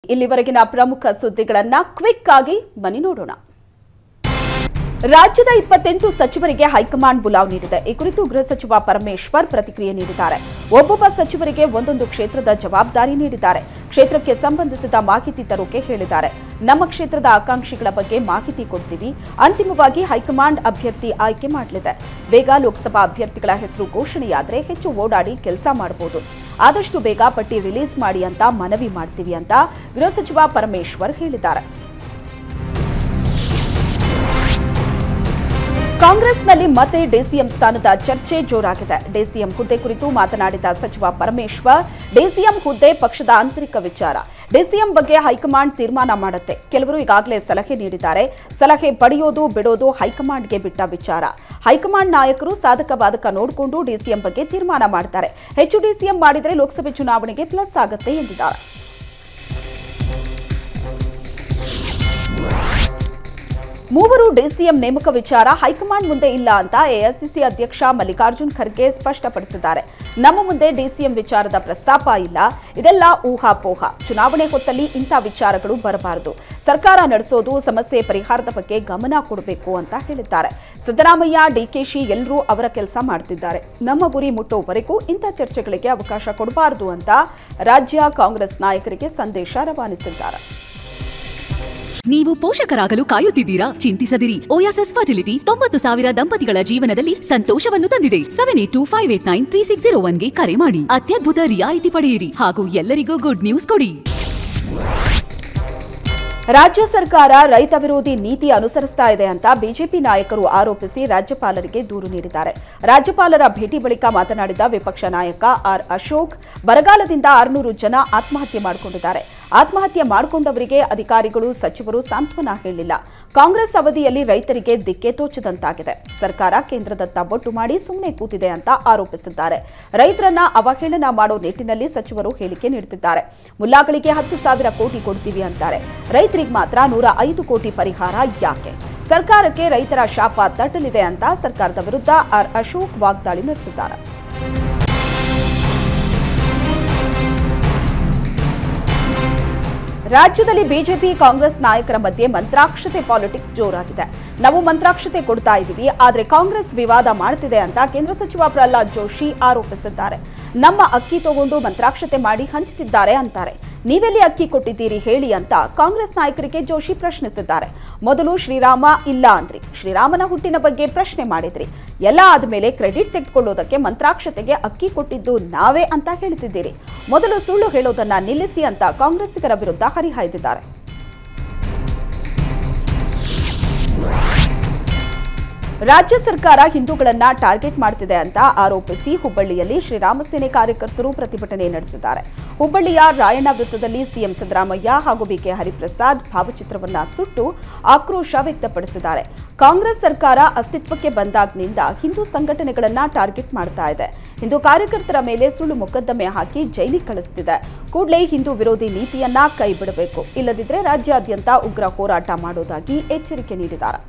ಇಲ್ಲಿವರೆಗಿನ ಪ್ರಮುಖ ಸುದ್ದಿಗಳನ್ನ ಕ್ವಿಕ್ ಆಗಿ ಬನ್ನಿ ನೋಡೋಣ ರಾಜ್ಯದ ಇಪ್ಪತ್ತೆಂಟು ಸಚಿವರಿಗೆ ಹೈಕಮಾಂಡ್ ಬುಲಾವ್ ನೀಡಿದೆ ಈ ಕುರಿತು ಗೃಹ ಸಚಿವ ಪರಮೇಶ್ವರ್ ಪ್ರತಿಕ್ರಿಯೆ ನೀಡಿದ್ದಾರೆ ಒಬ್ಬೊಬ್ಬ ಸಚಿವರಿಗೆ ಒಂದೊಂದು ಕ್ಷೇತ್ರದ ಜವಾಬ್ದಾರಿ ನೀಡಿದ್ದಾರೆ ಕ್ಷೇತ್ರಕ್ಕೆ ಸಂಬಂಧಿಸಿದ ಮಾಹಿತಿ ತರೋಕೆ ಹೇಳಿದ್ದಾರೆ ನಮ್ಮ ಕ್ಷೇತ್ರದ ಆಕಾಂಕ್ಷಿಗಳ ಬಗ್ಗೆ ಮಾಹಿತಿ ಕೊಡ್ತೀವಿ ಅಂತಿಮವಾಗಿ ಹೈಕಮಾಂಡ್ ಅಭ್ಯರ್ಥಿ ಆಯ್ಕೆ ಮಾಡಲಿದೆ ಬೇಗ ಲೋಕಸಭಾ ಅಭ್ಯರ್ಥಿಗಳ ಹೆಸರು ಘೋಷಣೆಯಾದರೆ ಹೆಚ್ಚು ಓಡಾಡಿ ಕೆಲಸ ಮಾಡಬಹುದು ಆದಷ್ಟು ಬೇಗ ಪಟ್ಟಿ ರಿಲೀಸ್ ಮಾಡಿ ಅಂತ ಮನವಿ ಮಾಡ್ತೀವಿ ಅಂತ ಗೃಹ ಸಚಿವ ಪರಮೇಶ್ವರ್ ಹೇಳಿದ್ದಾರೆ ಕಾಂಗ್ರೆಸ್ನಲ್ಲಿ ಮತ್ತೆ ಡಿಸಿಎಂ ಸ್ಥಾನದ ಚರ್ಚೆ ಜೋರಾಗಿದೆ ಡಿಸಿಎಂ ಹುದ್ದೆ ಕುರಿತು ಮಾತನಾಡಿದ ಸಚಿವ ಪರಮೇಶ್ವರ್ ಡಿಸಿಎಂ ಹುದ್ದೆ ಪಕ್ಷದ ಆಂತರಿಕ ವಿಚಾರ ಡಿಸಿಎಂ ಬಗ್ಗೆ ಹೈಕಮಾಂಡ್ ತೀರ್ಮಾನ ಮಾಡುತ್ತೆ ಕೆಲವರು ಈಗಾಗಲೇ ಸಲಹೆ ನೀಡಿದ್ದಾರೆ ಸಲಹೆ ಪಡೆಯೋದು ಬಿಡೋದು ಹೈಕಮಾಂಡ್ಗೆ ಬಿಟ್ಟ ವಿಚಾರ ಹೈಕಮಾಂಡ್ ನಾಯಕರು ಸಾಧಕ ಬಾಧಕ ನೋಡಿಕೊಂಡು ಡಿಸಿಎಂ ಬಗ್ಗೆ ತೀರ್ಮಾನ ಮಾಡ್ತಾರೆ ಹೆಚ್ಚು ಡಿಸಿಎಂ ಮಾಡಿದರೆ ಲೋಕಸಭೆ ಚುನಾವಣೆಗೆ ಪ್ಲಸ್ ಆಗುತ್ತೆ ಎಂದಿದ್ದಾರೆ ಮೂವರು ಡಿಸಿಎಂ ನೇಮಕ ವಿಚಾರ ಹೈಕಮಾಂಡ್ ಮುಂದೆ ಇಲ್ಲ ಅಂತ ಎಐಸಿಸಿ ಅಧ್ಯಕ್ಷ ಮಲ್ಲಿಕಾರ್ಜುನ್ ಖರ್ಗೆ ಸ್ಪಷ್ಟಪಡಿಸಿದ್ದಾರೆ ನಮ್ಮ ಮುಂದೆ ಡಿಸಿಎಂ ವಿಚಾರದ ಪ್ರಸ್ತಾಪ ಇಲ್ಲ ಇದೆಲ್ಲ ಊಹಾಪೋಹ ಚುನಾವಣೆ ಹೊತ್ತಲ್ಲಿ ಇಂಥ ವಿಚಾರಗಳು ಬರಬಾರದು ಸರ್ಕಾರ ನಡೆಸೋದು ಸಮಸ್ಯೆ ಪರಿಹಾರದ ಬಗ್ಗೆ ಗಮನ ಕೊಡಬೇಕು ಅಂತ ಹೇಳಿದ್ದಾರೆ ಸಿದ್ದರಾಮಯ್ಯ ಡಿಕೆಶಿ ಎಲ್ಲರೂ ಅವರ ಕೆಲಸ ಮಾಡ್ತಿದ್ದಾರೆ ನಮ್ಮ ಗುರಿ ಮುಟ್ಟೋವರೆಗೂ ಇಂಥ ಚರ್ಚೆಗಳಿಗೆ ಅವಕಾಶ ಕೊಡಬಾರದು ಅಂತ ರಾಜ್ಯ ಕಾಂಗ್ರೆಸ್ ನಾಯಕರಿಗೆ ಸಂದೇಶ ರವಾನಿಸಿದ್ದಾರೆ ನೀವು ಪೋಷಕರಾಗಲು ಕಾಯುತ್ತಿದ್ದೀರಾ ಚಿಂತಿಸದಿರಿ ಓಯಾಸಸ್ ಫರ್ಟಿಲಿಟಿ ತೊಂಬತ್ತು ಸಾವಿರ ದಂಪತಿಗಳ ಜೀವನದಲ್ಲಿ ಸಂತೋಷವನ್ನು ತಂದಿದೆ seven eight two five eight nine three six zero ಒನ್ಗೆ ಕರೆ ಮಾಡಿ ಅತ್ಯದ್ಭುತ ರಿಯಾಯಿತಿ ಪಡೆಯಿರಿ ಹಾಗೂ ಎಲ್ಲರಿಗೂ ಗುಡ್ ನ್ಯೂಸ್ ಕೊಡಿ ರಾಜ್ಯ ಸರ್ಕಾರ ರೈತ ವಿರೋಧಿ ನೀತಿ ಅನುಸರಿಸ್ತಾ ಇದೆ ಅಂತ ಬಿಜೆಪಿ ನಾಯಕರು ಆರೋಪಿಸಿ ರಾಜ್ಯಪಾಲರಿಗೆ ದೂರು ನೀಡಿದ್ದಾರೆ ರಾಜ್ಯಪಾಲರ ಭೇಟಿ ಬಳಿಕ ಮಾತನಾಡಿದ ವಿಪಕ್ಷ ನಾಯಕ ಆರ್ ಅಶೋಕ್ ಬರಗಾಲದಿಂದ ಆರುನೂರು ಜನ ಆತ್ಮಹತ್ಯೆ ಮಾಡಿಕೊಂಡಿದ್ದಾರೆ ಆತ್ಮಹತ್ಯೆ ಮಾಡಿಕೊಂಡವರಿಗೆ ಅಧಿಕಾರಿಗಳು ಸಚಿವರು ಸಾಂತ್ವನ ಹೇಳಿಲ್ಲ ಕಾಂಗ್ರೆಸ್ ಅವಧಿಯಲ್ಲಿ ರೈತರಿಗೆ ದಿಕ್ಕೆ ತೋಚದಂತಾಗಿದೆ ಸರ್ಕಾರ ಕೇಂದ್ರದತ್ತ ಬೊಟ್ಟು ಮಾಡಿ ಸುಮ್ಮನೆ ಕೂತಿದೆ ಅಂತ ಆರೋಪಿಸಿದ್ದಾರೆ ರೈತರನ್ನ ಅವಹೇಳನ ಮಾಡೋ ನಿಟ್ಟಿನಲ್ಲಿ ಸಚಿವರು ಹೇಳಿಕೆ ನೀಡುತ್ತಿದ್ದಾರೆ ಮುಲ್ಲಾಗಳಿಗೆ ಹತ್ತು ಸಾವಿರ ಕೋಟಿ ಕೊಡ್ತೀವಿ ಅಂತಾರೆ ರೈತರಿಗೆ ಮಾತ್ರ ನೂರ ಐದು ಕೋಟಿ ಪರಿಹಾರ ಯಾಕೆ ಸರ್ಕಾರಕ್ಕೆ ರೈತರ ಶಾಪ ತಟ್ಟಲಿದೆ ಅಂತ ಸರ್ಕಾರದ ವಿರುದ್ಧ ಆರ್ ಅಶೋಕ್ ವಾಗ್ದಾಳಿ ನಡೆಸಿದ್ದಾರೆ ರಾಜ್ಯದಲ್ಲಿ ಬಿಜೆಪಿ ಕಾಂಗ್ರೆಸ್ ನಾಯಕರ ಮಧ್ಯೆ ಮಂತ್ರಾಕ್ಷತೆ ಪಾಲಿಟಿಕ್ಸ್ ಜೋರಾಗಿದೆ ನಾವು ಮಂತ್ರಾಕ್ಷತೆ ಕೊಡ್ತಾ ಇದ್ದೀವಿ ಆದರೆ ಕಾಂಗ್ರೆಸ್ ವಿವಾದ ಮಾಡ್ತಿದೆ ಅಂತ ಕೇಂದ್ರ ಸಚಿವ ಪ್ರಹ್ಲಾದ್ ಜೋಶಿ ಆರೋಪಿಸಿದ್ದಾರೆ ನಮ್ಮ ಅಕ್ಕಿ ತಗೊಂಡು ಮಂತ್ರಾಕ್ಷತೆ ಮಾಡಿ ಹಂಚುತ್ತಿದ್ದಾರೆ ಅಂತಾರೆ ನೀವೆಲ್ಲಿ ಅಕ್ಕಿ ಕೊಟ್ಟಿದ್ದೀರಿ ಹೇಳಿ ಅಂತ ಕಾಂಗ್ರೆಸ್ ನಾಯಕರಿಗೆ ಜೋಶಿ ಪ್ರಶ್ನಿಸಿದ್ದಾರೆ ಮೊದಲು ಶ್ರೀರಾಮ ಇಲ್ಲ ಅಂದ್ರಿ ಶ್ರೀರಾಮನ ಹುಟ್ಟಿನ ಬಗ್ಗೆ ಪ್ರಶ್ನೆ ಮಾಡಿದ್ರಿ ಎಲ್ಲ ಆದ್ಮೇಲೆ ಕ್ರೆಡಿಟ್ ತೆಗೆದುಕೊಳ್ಳೋದಕ್ಕೆ ಮಂತ್ರಾಕ್ಷತೆಗೆ ಅಕ್ಕಿ ಕೊಟ್ಟಿದ್ದು ನಾವೇ ಅಂತ ಹೇಳ್ತಿದ್ದೀರಿ ಮೊದಲು ಸುಳ್ಳು ಹೇಳೋದನ್ನ ನಿಲ್ಲಿಸಿ ಅಂತ ಕಾಂಗ್ರೆಸ್ಸಿಗರ ವಿರುದ್ಧ ಹರಿಹಾಯ್ದಿದ್ದಾರೆ ರಾಜ್ಯ ಸರ್ಕಾರ ಹಿಂದೂಗಳನ್ನ ಟಾರ್ಗೆಟ್ ಮಾಡ್ತಿದೆ ಅಂತ ಆರೋಪಿಸಿ ಹುಬ್ಬಳ್ಳಿಯಲ್ಲಿ ಶ್ರೀರಾಮ ಸೇನೆ ಕಾರ್ಯಕರ್ತರು ಪ್ರತಿಭಟನೆ ನಡೆಸಿದ್ದಾರೆ ಹುಬ್ಬಳ್ಳಿಯ ರಾಯಣ್ಣ ವೃತ್ತದಲ್ಲಿ ಸಿಎಂ ಸಿದ್ದರಾಮಯ್ಯ ಹಾಗೂ ಬಿಕೆ ಹರಿಪ್ರಸಾದ್ ಭಾವಚಿತ್ರವನ್ನ ಸುಟ್ಟು ಆಕ್ರೋಶ ವ್ಯಕ್ತಪಡಿಸಿದ್ದಾರೆ ಕಾಂಗ್ರೆಸ್ ಸರ್ಕಾರ ಅಸ್ತಿತ್ವಕ್ಕೆ ಬಂದಾಗ್ನಿಂದ ಹಿಂದೂ ಸಂಘಟನೆಗಳನ್ನ ಟಾರ್ಗೆಟ್ ಮಾಡ್ತಾ ಇದೆ ಹಿಂದೂ ಕಾರ್ಯಕರ್ತರ ಮೇಲೆ ಸುಳ್ಳು ಮೊಕದ್ದಮೆ ಹಾಕಿ ಜೈಲಿಗೆ ಕಳಿಸ್ತಿದೆ ಕೂಡಲೇ ಹಿಂದೂ ವಿರೋಧಿ ನೀತಿಯನ್ನ ಕೈಬಿಡಬೇಕು ಇಲ್ಲದಿದ್ದರೆ ರಾಜ್ಯಾದ್ಯಂತ ಉಗ್ರ ಹೋರಾಟ ಮಾಡೋದಾಗಿ ಎಚ್ಚರಿಕೆ ನೀಡಿದ್ದಾರೆ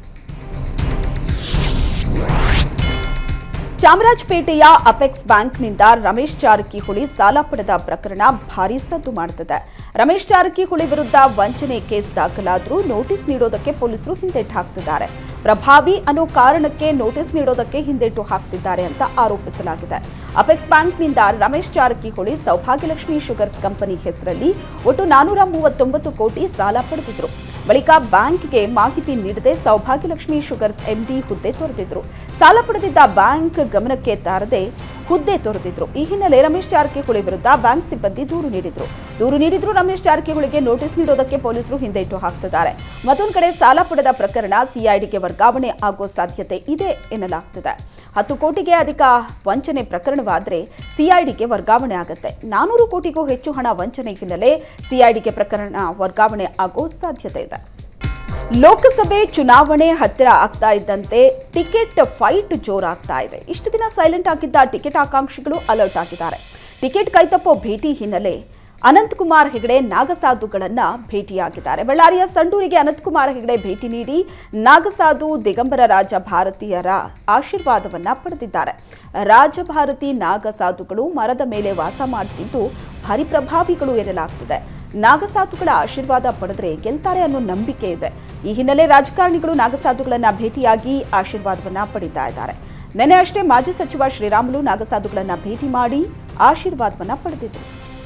ಚಾಮರಾಜಪೇಟೆಯ ಅಪೆಕ್ಸ್ ಬ್ಯಾಂಕ್ನಿಂದ ರಮೇಶ್ ಜಾರಕಿಹೊಳಿ ಸಾಲ ಪಡೆದ ಪ್ರಕರಣ ಭಾರೀ ಸದ್ದು ಮಾಡುತ್ತಿದೆ ರಮೇಶ್ ಜಾರಕಿಹೊಳಿ ವಿರುದ್ಧ ವಂಚನೆ ಕೇಸ್ ದಾಖಲಾದರೂ ನೋಟಿಸ್ ನೀಡೋದಕ್ಕೆ ಪೊಲೀಸರು ಹಿಂದೆಟ್ಟು ಹಾಕ್ತಿದ್ದಾರೆ ಪ್ರಭಾವಿ ಅನ್ನೋ ಕಾರಣಕ್ಕೆ ನೋಟಿಸ್ ನೀಡೋದಕ್ಕೆ ಹಿಂದೆಟ್ಟು ಹಾಕ್ತಿದ್ದಾರೆ ಅಂತ ಆರೋಪಿಸಲಾಗಿದೆ ಅಪೆಕ್ಸ್ ಬ್ಯಾಂಕ್ನಿಂದ ರಮೇಶ್ ಜಾರಕಿಹೊಳಿ ಸೌಭಾಗ್ಯಲಕ್ಷ್ಮಿ ಶುಗರ್ಸ್ ಕಂಪನಿ ಹೆಸರಲ್ಲಿ ಒಟ್ಟು ನಾನೂರ ಮೂವತ್ತೊಂಬತ್ತು ಕೋಟಿ ಸಾಲ ಪಡೆದಿದ್ರು ಬಳಿಕ ಬ್ಯಾಂಕ್ಗೆ ಮಾಹಿತಿ ನೀಡದೆ ಸೌಭಾಗ್ಯಲಕ್ಷ್ಮಿ ಶುಗರ್ಸ್ ಎಂಡಿ ಹುದ್ದೆ ತೊರೆದಿದ್ರು ಸಾಲ ಪಡೆದಿದ್ದ ಬ್ಯಾಂಕ್ ಗಮನಕ್ಕೆ ತಾರದೆ ಹುದ್ದೆ ತೊರೆದಿದ್ರು ಈ ಹಿನ್ನೆಲೆ ರಮೇಶ್ ಜಾರಕಿಹೊಳಿ ವಿರುದ್ಧ ಬ್ಯಾಂಕ್ ಸಿಬ್ಬಂದಿ ದೂರು ನೀಡಿದ್ರು ದೂರು ನೀಡಿದ್ರು ರಮೇಶ್ ಜಾರಕಿಹೊಳಿಗೆ ನೋಟಿಸ್ ನೀಡೋದಕ್ಕೆ ಪೊಲೀಸರು ಹಿಂದೆಟ್ಟು ಹಾಕ್ತಿದ್ದಾರೆ ಮತ್ತೊಂದು ಕಡೆ ಸಾಲ ಪಡೆದ ಪ್ರಕರಣ ಸಿಐಡಿಗೆ ವರ್ಗಾವಣೆ ಆಗೋ ಸಾಧ್ಯತೆ ಇದೆ ಎನ್ನಲಾಗ್ತಿದೆ ಹತ್ತು ಕೋಟಿಗೆ ಅಧಿಕ ವಂಚನೆ ಪ್ರಕರಣವಾದರೆ ಸಿಐಡಿಗೆ ವರ್ಗಾವಣೆ ಆಗುತ್ತೆ ನಾನೂರು ಕೋಟಿಗೂ ಹೆಚ್ಚು ಹಣ ವಂಚನೆ ಹಿನ್ನೆಲೆ ಸಿಐಡಿಗೆ ಪ್ರಕರಣ ವರ್ಗಾವಣೆ ಆಗೋ ಸಾಧ್ಯತೆ ಇದೆ ಲೋಕಸಭೆ ಚುನಾವಣೆ ಹತ್ತಿರ ಆಗ್ತಾ ಇದ್ದಂತೆ ಟಿಕೆಟ್ ಫೈಟ್ ಜೋರಾಗ್ತಾ ಇದೆ ಇಷ್ಟು ದಿನ ಸೈಲೆಂಟ್ ಆಗಿದ್ದ ಟಿಕೆಟ್ ಆಕಾಂಕ್ಷಿಗಳು ಅಲರ್ಟ್ ಆಗಿದ್ದಾರೆ ಟಿಕೆಟ್ ಕೈತಪ್ಪೋ ಭೇಟಿ ಹಿನ್ನೆಲೆ ಅನಂತಕುಮಾರ್ ಹೆಗಡೆ ನಾಗಸಾಧುಗಳನ್ನ ಭೇಟಿಯಾಗಿದ್ದಾರೆ ಬಳ್ಳಾರಿಯ ಸಂಡೂರಿಗೆ ಅನಂತಕುಮಾರ್ ಹೆಗಡೆ ಭೇಟಿ ನೀಡಿ ನಾಗಸಾಧು ದಿಗಂಬರ ರಾಜ ಭಾರತೀಯರ ಆಶೀರ್ವಾದವನ್ನ ಪಡೆದಿದ್ದಾರೆ ರಾಜಭಾರತಿ ನಾಗಸಾಧುಗಳು ಮರದ ಮೇಲೆ ವಾಸ ಮಾಡ್ತಿದ್ದು ಭಾರಿ ಪ್ರಭಾವಿಗಳು ಎನ್ನಲಾಗ್ತಿದೆ ನಾಗಸಾಧುಗಳ ಆಶೀರ್ವಾದ ಪಡೆದ್ರೆ ಗೆಲ್ತಾರೆ ಅನ್ನೋ ನಂಬಿಕೆ ಇದೆ ಈ ಹಿನ್ನೆಲೆ ರಾಜಕಾರಣಿಗಳು ನಾಗಸಾಧುಗಳನ್ನ ಭೇಟಿಯಾಗಿ ಆಶೀರ್ವಾದವನ್ನ ಪಡಿತಾ ಇದ್ದಾರೆ ನಿನ್ನೆ ಅಷ್ಟೇ ಮಾಜಿ ಸಚಿವ ಶ್ರೀರಾಮುಲು ನಾಗಸಾಧುಗಳನ್ನ ಭೇಟಿ ಮಾಡಿ ಆಶೀರ್ವಾದವನ್ನ ಪಡೆದಿದ್ರು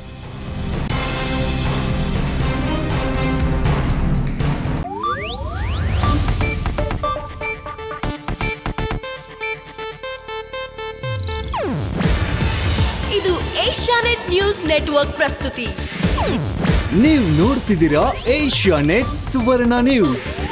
ಇದು ಏಷ್ಯಾನೆಟ್ ನ್ಯೂಸ್ ನೆಟ್ವರ್ಕ್ ಪ್ರಸ್ತುತಿ ನೀವು ನೋಡ್ತಿದ್ದೀರಾ ಏಷ್ಯಾ ನೆಟ್ ಸುವರ್ಣ ನ್ಯೂಸ್